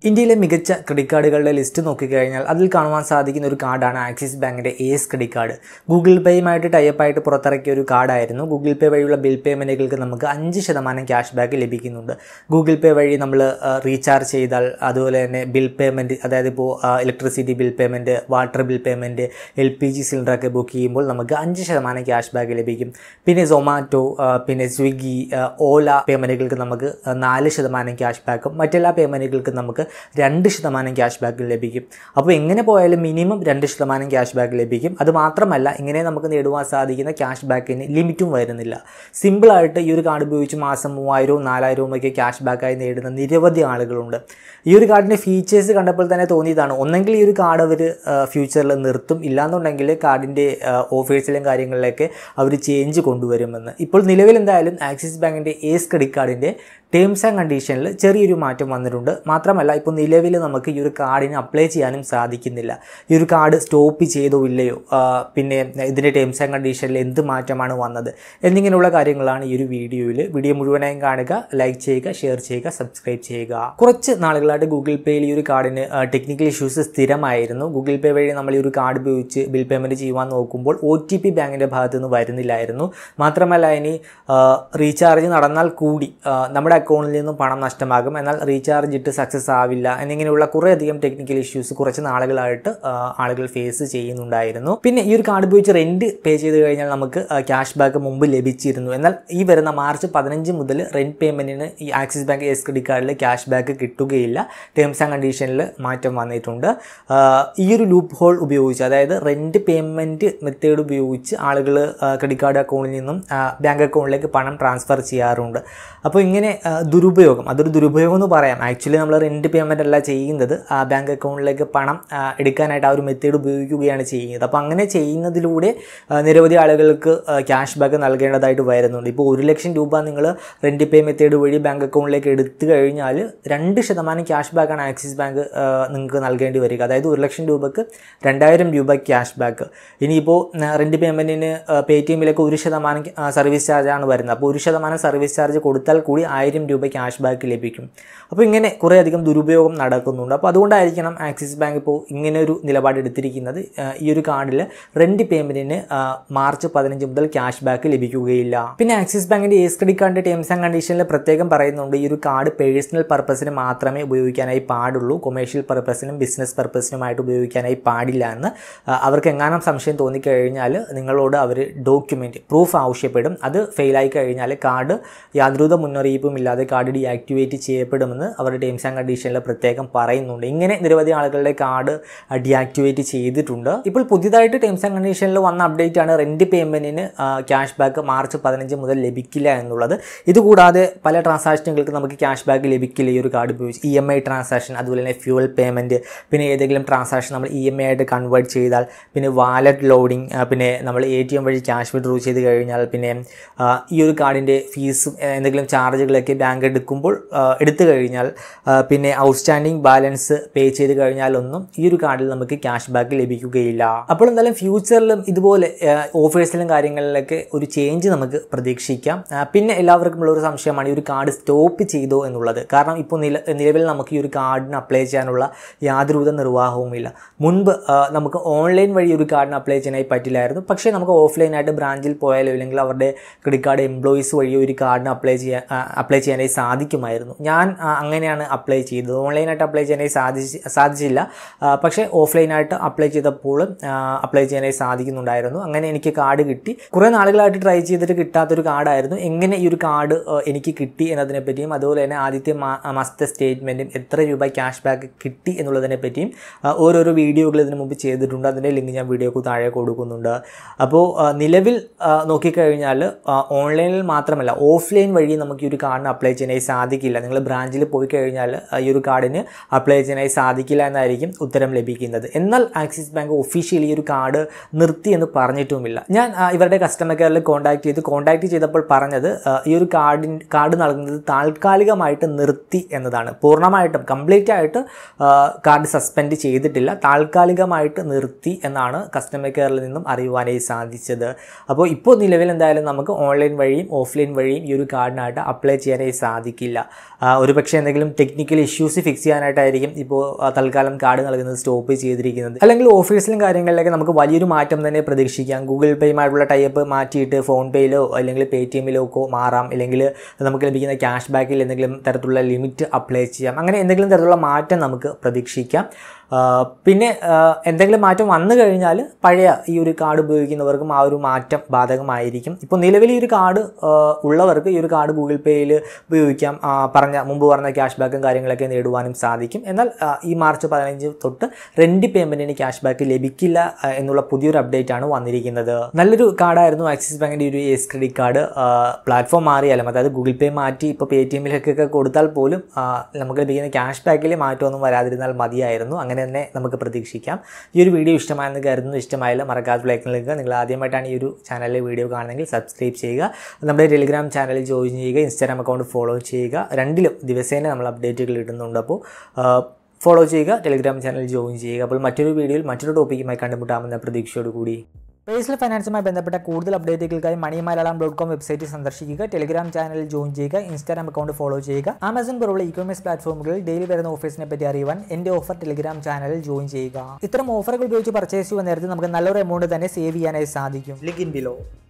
ഇന്ത്യയിലെ മികച്ച credit കാർഡുകളുടെ list നോക്കിക്കഴിഞ്ഞാൽ അതിൽ കാണുവാൻ സാധിക്കുന്ന ഒരു കാർഡാണ് ആക്സിസ് ബാങ്കിൻ്റെ എസ് ക്രെഡിറ്റ് കാർഡ് ഗൂഗിൾ പേയുമായിട്ട് ടൈപ്പായിട്ട് പുറത്തിറക്കിയ ഒരു കാർഡായിരുന്നു ഗൂഗിൾ പേ വഴിയുള്ള ബിൽ പേയ്മെൻറ്റുകൾക്ക് നമുക്ക് അഞ്ച് ശതമാനം ക്യാഷ് ബാക്ക് ലഭിക്കുന്നുണ്ട് ഗൂഗിൾ പേ വഴി നമ്മൾ റീചാർജ് ചെയ്താൽ അതുപോലെ തന്നെ ബിൽ പേയ്മെൻറ്റ് അതായത് ഇപ്പോൾ electricity bill payment water bill payment L P G സിലിണ്ടറൊക്കെ ബുക്ക് ചെയ്യുമ്പോൾ നമുക്ക് അഞ്ച് ശതമാനം ക്യാഷ് ബാക്ക് ലഭിക്കും പിന്നെ സൊമാറ്റോ പിന്നെ സ്വിഗ്ഗി ഓല പേയ്മെൻറ്റുകൾക്ക് നമുക്ക് നാല് ശതമാനം ക്യാഷ് ബാക്കും മറ്റെല്ലാ പേയ്മെൻറ്റുകൾക്കും നമുക്ക് രണ്ട് ശതമാനം ക്യാഷ് ബാക്ക് ലഭിക്കും അപ്പോൾ എങ്ങനെ പോയാലും മിനിമം രണ്ട് ശതമാനം ക്യാഷ് ബാക്ക് ലഭിക്കും അത് മാത്രമല്ല ഇങ്ങനെ നമുക്ക് നേടുവാൻ സാധിക്കുന്ന ക്യാഷ് ബാക്കിന് ലിമിറ്റും വരുന്നില്ല സിമ്പിളായിട്ട് ഈ ഒരു കാർഡ് ഉപയോഗിച്ച് മാസം മൂവായിരവും നാലായിരവും ഒക്കെ ക്യാഷ് ബാക്കായി നേടുന്ന നിരവധി ആളുകളുണ്ട് ഈ ഒരു കാർഡിൻ്റെ ഫീച്ചേഴ്സ് കണ്ടപ്പോൾ തന്നെ തോന്നിയതാണ് ഒന്നെങ്കിൽ ഈ ഒരു കാർഡ് അവർ ഫ്യൂച്ചറിൽ നിർത്തും ഇല്ലാന്നുണ്ടെങ്കിൽ കാർഡിൻ്റെ ഓഫേഴ്സിലും കാര്യങ്ങളിലേക്ക് അവർ ചേഞ്ച് കൊണ്ടുവരുമെന്ന് ഇപ്പോൾ നിലവിൽ എന്തായാലും ആക്സിസ് ബാങ്കിൻ്റെ ഏസ് ക്രെഡിറ്റ് കാർഡിൻ്റെ ടേംസ് ആൻഡ് കണ്ടീഷനിൽ ചെറിയൊരു മാറ്റം വന്നിട്ടുണ്ട് മാത്രമല്ല ഇപ്പോൾ നിലവിൽ നമുക്ക് ഈ ഒരു കാർഡിന് അപ്ലൈ ചെയ്യാനും സാധിക്കുന്നില്ല ഈ ഒരു കാർഡ് സ്റ്റോപ്പ് ചെയ്തോ ഇല്ലയോ പിന്നെ ഇതിൻ്റെ ടേംസ് ആൻഡ് കണ്ടീഷനിൽ എന്ത് മാറ്റമാണ് വന്നത് എന്നിങ്ങനെയുള്ള കാര്യങ്ങളാണ് ഈ ഒരു വീഡിയോയിൽ വീഡിയോ മുഴുവനായും കാണുക ലൈക്ക് ചെയ്യുക ഷെയർ ചെയ്യുക സബ്സ്ക്രൈബ് ചെയ്യുക കുറച്ച് നാളുകളായിട്ട് ഗൂഗിൾ പേയിൽ ഈ ഒരു കാർഡിന് ടെക്നിക്കൽ ഇഷ്യൂസ് സ്ഥിരമായിരുന്നു ഗൂഗിൾ പേ വഴി നമ്മൾ ഈ ഒരു കാർഡ് ഉപയോഗിച്ച് ബിൽ പേയ്മെൻറ്റ് ചെയ്യുവാൻ നോക്കുമ്പോൾ ഒ ടി പി ബാങ്കിൻ്റെ ഭാഗത്തു നിന്ന് വരുന്നില്ലായിരുന്നു മാത്രമല്ല ഇനി റീചാർജ് നടന്നാൽ കൂടി നമ്മുടെ അക്കൗണ്ടിൽ നിന്നും പണം നഷ്ടമാകും എന്നാൽ റീചാർജ് ഇട്ട് സക്സസ് ആവില്ല എന്നിങ്ങനെയുള്ള കുറേയധികം ടെക്നിക്കൽ ഇഷ്യൂസ് കുറച്ച് നാളുകളായിട്ട് ആളുകൾ ഫേസ് ചെയ്യുന്നുണ്ടായിരുന്നു പിന്നെ ഈ ഒരു കാർഡ് ഉപയോഗിച്ച് റെൻറ്റ് പേ ചെയ്ത് കഴിഞ്ഞാൽ നമുക്ക് ക്യാഷ് ബാക്ക് മുമ്പ് ലഭിച്ചിരുന്നു എന്നാൽ ഈ വരുന്ന മാർച്ച് പതിനഞ്ച് മുതൽ റെൻറ്റ് പേയ്മെൻറ്റിന് ഈ ആക്സിസ് ബാങ്ക് എസ് ക്രെഡിറ്റ് കാർഡിൽ ക്യാഷ് ബാക്ക് കിട്ടുകയില്ല ടേംസ് ആൻഡ് കണ്ടീഷനിൽ മാറ്റം വന്നിട്ടുണ്ട് ഈ ഒരു ലൂപ്പ് ഹോൾ ഉപയോഗിച്ച് അതായത് റെൻറ്റ് പേയ്മെൻറ്റ് മെത്തേഡ് ഉപയോഗിച്ച് ആളുകൾ ക്രെഡിറ്റ് കാർഡ് അക്കൗണ്ടിൽ നിന്നും ബാങ്ക് അക്കൗണ്ടിലേക്ക് പണം ട്രാൻസ്ഫർ ചെയ്യാറുണ്ട് അപ്പോൾ ഇങ്ങനെ ദുരുപയോഗം അതൊരു ദുരുപയോഗം എന്ന് പറയാം ആക്ച്വലി നമ്മൾ റെൻറ്റ് പേയ്മെൻ്റ് അല്ല ചെയ്യുന്നത് ആ ബാങ്ക് അക്കൗണ്ടിലേക്ക് പണം എടുക്കാനായിട്ട് ആ ഒരു മെത്തേഡ് ഉപയോഗിക്കുകയാണ് ചെയ്യുന്നത് അപ്പോൾ അങ്ങനെ ചെയ്യുന്നതിലൂടെ നിരവധി ആളുകൾക്ക് ക്യാഷ് ബാക്ക് നൽകേണ്ടതായിട്ട് വരുന്നുണ്ട് ഇപ്പോൾ ഒരു ലക്ഷം രൂപ നിങ്ങൾ റെൻറ്റ് പേ മെത്തേഡ് വഴി ബാങ്ക് അക്കൗണ്ടിലേക്ക് എടുത്തു കഴിഞ്ഞാൽ രണ്ട് ശതമാനം ക്യാഷ് ബാക്കാണ് ആക്സിസ് ബാങ്ക് നിങ്ങൾക്ക് നൽകേണ്ടി വരിക അതായത് ഒരു ലക്ഷം രൂപക്ക് രണ്ടായിരം രൂപ ക്യാഷ് ബാക്ക് ഇനിയിപ്പോൾ റെൻറ്റ് പേയ്മെൻറ്റിന് പേ ടി എമ്മിലേക്ക് ഒരു ശതമാനം സർവീസ് ചാർജാണ് വരുന്നത് അപ്പോൾ ഒരു ശതമാനം സർവീസ് ചാർജ് കൊടുത്താൽ കൂടി ആയിരം രൂപ ക്യാഷ് ബാക്ക് ലഭിക്കും അപ്പോൾ ഇങ്ങനെ കുറേയധികം ദുരുപയോഗം നടക്കുന്നുണ്ട് അപ്പോൾ അതുകൊണ്ടായിരിക്കണം ആക്സിസ് ബാങ്ക് ഇപ്പോൾ ഇങ്ങനെ ഒരു നിലപാട് എടുത്തിരിക്കുന്നത് ഈ ഒരു കാർഡിൽ റെൻറ്റ് പേയ്മെൻറ്റിന് മാർച്ച് പതിനഞ്ച് മുതൽ ക്യാഷ് ബാക്ക് ലഭിക്കുകയില്ല പിന്നെ ആക്സിസ് ബാങ്കിൻ്റെ ഏസ് ക്രെഡിറ്റ് കാർഡിൻ്റെ ടേംസ് ആൻഡ് കണ്ടീഷനിൽ പ്രത്യേകം പറയുന്നുണ്ട് ഈ ഒരു കാർഡ് പേഴ്സണൽ പർപ്പസിന് മാത്രമേ ഉപയോഗിക്കാനായി പാടുള്ളൂ കൊമേഴ്ഷ്യൽ പർപ്പസിനും ബിസിനസ് പർപ്പസിനുമായിട്ട് ഉപയോഗിക്കാനായി പാടില്ല എന്ന് അവർക്ക് എങ്ങാനും സംശയം തോന്നിക്കഴിഞ്ഞാൽ നിങ്ങളോട് അവർ ഡോക്യുമെൻറ്റ് പ്രൂഫ് ആവശ്യപ്പെടും അത് ഫെയിലായി കഴിഞ്ഞാൽ കാർഡ് യാതൊരുവിധ മുന്നറിയിപ്പും ഇല്ലാതെ കാർഡ് ഡീആക്ടിവേറ്റ് ചെയ്യപ്പെടുമെന്ന് അവരുടെ ടേംസ് ആൻഡ് കണ്ടീഷനിൽ പ്രത്യേകം പറയുന്നുണ്ട് ഇങ്ങനെ നിരവധി ആളുകളുടെ കാർഡ് ഡീആക്ടിവേറ്റ് ചെയ്തിട്ടുണ്ട് ഇപ്പോൾ പുതിയതായിട്ട് ടേംസ് ആൻഡ് കണ്ടീഷനിൽ വന്ന അപ്ഡേറ്റ് ആണ് റെൻറ്റ് പേയ്മെൻറ്റിന് ക്യാഷ് ബാക്ക് മാർച്ച് പതിനഞ്ച് മുതൽ ലഭിക്കില്ല എന്നുള്ളത് ഇതുകൂടാതെ പല ട്രാൻസാക്ഷനുകൾക്ക് നമുക്ക് ക്യാഷ് ബാക്ക് ലഭിക്കില്ല ഈ ഒരു കാർഡ് ഉപയോഗിച്ച് ഇ എം ഐ ട്രാൻസാക്ഷൻ അതുപോലെ തന്നെ ഫ്യൂവൽ പേയ്മെൻറ്റ് പിന്നെ ഏതെങ്കിലും ട്രാൻസാക്ഷൻ നമ്മൾ ഇ എം ഐ ആയിട്ട് കൺവേർട്ട് ചെയ്താൽ പിന്നെ വാലറ്റ് ലോഡിങ് പിന്നെ നമ്മൾ എ ടി എം വഴി ക്യാഷ് വിഡ്രോ ചെയ്ത് കഴിഞ്ഞാൽ പിന്നെ ഈ ഒരു കാർഡിൻ്റെ ഫീസും എന്തെങ്കിലും ചാർജുകളൊക്കെ ബാങ്ക് എടുക്കുമ്പോൾ എടുത്തു കഴിഞ്ഞാൽ പിന്നെ ഔട്ട്സ്റ്റാൻഡിങ് ബാലൻസ് പേ ചെയ്ത് കഴിഞ്ഞാലൊന്നും ഈ ഒരു കാർഡിൽ നമുക്ക് ക്യാഷ് ബാക്ക് ലഭിക്കുകയില്ല അപ്പോൾ എന്തായാലും ഫ്യൂച്ചറിലും ഇതുപോലെ ഓഫേഴ്സിലും കാര്യങ്ങളിലൊക്കെ ഒരു ചേഞ്ച് നമുക്ക് പ്രതീക്ഷിക്കാം പിന്നെ എല്ലാവർക്കും ഉള്ള ഒരു സംശയമാണ് ഈ ഒരു കാർഡ് സ്റ്റോപ്പ് ചെയ്തോ എന്നുള്ളത് കാരണം ഇപ്പോൾ നില നിലവിൽ നമുക്ക് ഈ ഒരു കാർഡിന് അപ്ലൈ ചെയ്യാനുള്ള യാതൊരുവിധ നിർവാഹവുമില്ല മുൻപ് നമുക്ക് ഓൺലൈൻ വഴി ഒരു കാർഡിന് അപ്ലൈ ചെയ്യാനായി പറ്റില്ലായിരുന്നു പക്ഷേ നമുക്ക് ഓഫ്ലൈനായിട്ട് ബ്രാഞ്ചിൽ പോയാലോ അല്ലെങ്കിൽ അവരുടെ ക്രെഡിറ്റ് കാർഡ് എംപ്ലോയീസ് വഴി ഒരു കാർഡിന് അപ്ലൈ ചെയ്യാൻ അപ്ലൈ ചെയ്യാനായി സാധിക്കുമായിരുന്നു ഞാൻ അങ്ങനെയാണ് അപ്ലൈ ചെയ്തത് ഓൺലൈനായിട്ട് അപ്ലൈ ചെയ്യാനായി സാധിച്ച് സാധിച്ചില്ല പക്ഷേ ഓഫ്ലൈനായിട്ട് അപ്ലൈ ചെയ്തപ്പോൾ അപ്ലൈ ചെയ്യാനായി സാധിക്കുന്നുണ്ടായിരുന്നു അങ്ങനെ എനിക്ക് കാർഡ് കിട്ടി കുറേ നാളുകളായിട്ട് ട്രൈ ചെയ്തിട്ട് കിട്ടാത്തൊരു കാർഡായിരുന്നു എങ്ങനെ ഈ ഒരു കാർഡ് എനിക്ക് കിട്ടി എന്നതിനെ പറ്റിയും അതുപോലെ തന്നെ ആദ്യത്തെ മാസത്തെ സ്റ്റേറ്റ്മെൻറ്റും എത്ര രൂപ ക്യാഷ് ബാക്ക് കിട്ടി എന്നുള്ളതിനെ പറ്റിയും ഓരോരോ വീഡിയോകൾ ഇതിനു മുമ്പ് ചെയ്തിട്ടുണ്ട് അതിൻ്റെ ലിങ്ക് ഞാൻ വീഡിയോക്ക് താഴെ കൊടുക്കുന്നുണ്ട് അപ്പോൾ നിലവിൽ നോക്കിക്കഴിഞ്ഞാൽ ഓൺലൈനിൽ മാത്രമല്ല ഓഫ്ലൈൻ വഴി നമുക്ക് ഈ ഒരു കാർഡിന് അപ്ലൈ ചെയ്യാനായി സാധിക്കില്ല നിങ്ങൾ ബ്രാഞ്ചിൽ പോയി കഴിഞ്ഞാൽ ഈ ഒരു കാർഡിന് അപ്ലൈ ചെയ്യാനായി സാധിക്കില്ല എന്നായിരിക്കും ഉത്തരം ലഭിക്കുന്നത് എന്നാൽ ആക്സിസ് ബാങ്ക് ഒഫീഷ്യലി ഈ ഒരു കാർഡ് നിർത്തി എന്ന് പറഞ്ഞിട്ടുമില്ല ഞാൻ ഇവരുടെ കസ്റ്റമർ കെയറിൽ കോൺടാക്ട് ചെയ്ത് കോൺടാക്ട് ചെയ്തപ്പോൾ പറഞ്ഞത് ഈ ഒരു കാർഡിൻ കാർഡ് നൽകുന്നത് താൽക്കാലികമായിട്ട് നിർത്തി എന്നതാണ് പൂർണ്ണമായിട്ടും കംപ്ലീറ്റ് ആയിട്ട് കാർഡ് സസ്പെൻഡ് ചെയ്തിട്ടില്ല താൽക്കാലികമായിട്ട് നിർത്തി എന്നാണ് കസ്റ്റമർ കെയറിൽ നിന്നും അറിയുവാനായി സാധിച്ചത് അപ്പോൾ ഇപ്പോൾ നിലവിൽ എന്തായാലും നമുക്ക് ഓൺലൈൻ വഴിയും ഓഫ്ലൈൻ വഴിയും ഈ ഒരു കാർഡിനായിട്ട് അപ്ലൈ ചെയ്യാൻ ചെയ്യാനായി സാധിക്കില്ല ആ, ഒരുപക്ഷെ എന്തെങ്കിലും ടെക്നിക്കൽ ഇഷ്യൂസ് ഫിക്സ് ചെയ്യാനായിട്ടായിരിക്കും ഇപ്പോൾ ആ, തൽക്കാലം കാർഡ് നൽകുന്നത് സ്റ്റോപ്പ് ചെയ്തിരിക്കുന്നത് അല്ലെങ്കിൽ ഓഫീസിലും കാര്യങ്ങളിലൊക്കെ നമുക്ക് വലിയൊരു മാറ്റം തന്നെ പ്രതീക്ഷിക്കാം ഗൂഗിൾ പേയുമായിട്ടുള്ള ടൈപ്പ് മാറ്റിയിട്ട് ഫോൺ പേയിലോ അല്ലെങ്കിൽ പേ ടി എമ്മിലോ ഒക്കെ മാറാം അല്ലെങ്കിൽ നമുക്ക് ലഭിക്കുന്ന ക്യാഷ് ബാക്കിൽ എന്തെങ്കിലും തരത്തിലുള്ള ലിമിറ്റ് അപ്ലൈ ചെയ്യാം അങ്ങനെ എന്തെങ്കിലും തരത്തിലുള്ള മാറ്റം നമുക്ക് പ്രതീക്ഷിക്കാം ആ, പിന്നെ ആ, എന്തെങ്കിലും മാറ്റം വന്നു കഴിഞ്ഞാൽ പഴയ ഈ ഒരു കാർഡ് ഉപയോഗിക്കുന്നവർക്കും ആ ഒരു മാറ്റം ബാധകമായിരിക്കും ഇപ്പോൾ നിലവിൽ ഈ ഒരു കാർഡ് ഉള്ളവർക്ക് ഈ ഒരു കാർഡ് ഗൂഗിൾ പേയിൽ ഉപയോഗിക്കാം ആ, പറഞ്ഞ മുമ്പ് പറഞ്ഞ ക്യാഷ് ബാക്കും കാര്യങ്ങളൊക്കെ നേടുവാനും സാധിക്കും എന്നാൽ ആ, ഈ മാർച്ച് പതിനഞ്ച് തൊട്ട് റെൻറ്റ് പേയ്മെൻറ്റിന് ക്യാഷ് ബാക്ക് ലഭിക്കില്ല ആ, എന്നുള്ള പുതിയൊരു അപ്ഡേറ്റ് ആണ് വന്നിരിക്കുന്നത് നല്ലൊരു കാർഡായിരുന്നു ആക്സിസ് ബാങ്കിൻ്റെ ഒരു എസ് ക്രെഡിറ്റ് കാർഡ് പ്ലാറ്റ്ഫോം മാറിയാലും അതായത് ഗൂഗിൾ പേ മാറ്റി ഇപ്പോൾ പേ ടി എമ്മിലേക്കൊക്കെ കൊടുത്താൽ പോലും ആ, നമുക്ക് ലഭിക്കുന്ന ക്യാഷ് ബാക്കിൽ മാറ്റമൊന്നും വരാതിരുന്നാൽ മതിയായിരുന്നു അങ്ങനെ തന്നെ നമുക്ക് പ്രതീക്ഷിക്കാം ഈ ഒരു വീഡിയോ ഇഷ്ടമായെന്ന് കരുതുന്നു ഇഷ്ടമായാലും മറക്കാതെ ലൈക്ക് നൽകുക നിങ്ങൾ ആദ്യമായിട്ടാണ് ഈ ഒരു ചാനലിലെ വീഡിയോ കാണുന്നതെങ്കിൽ സബ്സ്ക്രൈബ് ചെയ്യുക നമ്മുടെ ടെലിഗ്രാം ചാനലിൽ ജോയിൻ ചെയ്യുക ഇൻസ്റ്റാഗ്രാം അക്കൗണ്ട് ഫോളോ ചെയ്യുക രണ്ടിലും ദിവസേന നമ്മൾ അപ്ഡേറ്റുകൾ ഇടുന്നുണ്ട് അപ്പോൾ ഫോളോ ചെയ്യുക ടെലിഗ്രാം ചാനൽ ജോയിൻ ചെയ്യുക അപ്പോൾ മറ്റൊരു വീഡിയോയിൽ മറ്റൊരു ടോപ്പിക്കുമായി കണ്ടുമുട്ടാമെന്ന പ്രതീക്ഷയോടുകൂടി പേഴ്സണൽ ഫൈനാൻസുമായി ബന്ധപ്പെട്ട കൂടുതൽ അപ്ഡേറ്റുകൾക്കായി money Malayalam dot com website സന്ദർശിക്കുക ടെലിഗ്രാം ചാനലിൽ ജോയിൻ ചെയ്യുക ഇൻസ്റ്റാഗ്രാം അക്കൗണ്ട് ഫോളോ ചെയ്യുക ആമസോൺ പോലുള്ള ഇ കോമേഴ്സ് പ്ലാറ്റ്ഫോമുകളിൽ ഡെയിലി വരുന്ന ഓഫേഴ്സിനെ പറ്റി അറിയുവാൻ എൻ്റെ ഓഫർ ടെലിഗ്രാം ചാനലിൽ ജോയിൻ ചെയ്യുക ഇത്തരം ഓഫറുകൾ ഉപയോഗിച്ച് പർച്ചേസ് ചെയ്യുന്ന നേരത്തെ നമുക്ക് നല്ലൊരു എമൗണ്ട് തന്നെ സേവ് ചെയ്യാനായി സാധിക്കും ലിങ്ക് ഇൻ ബിലോ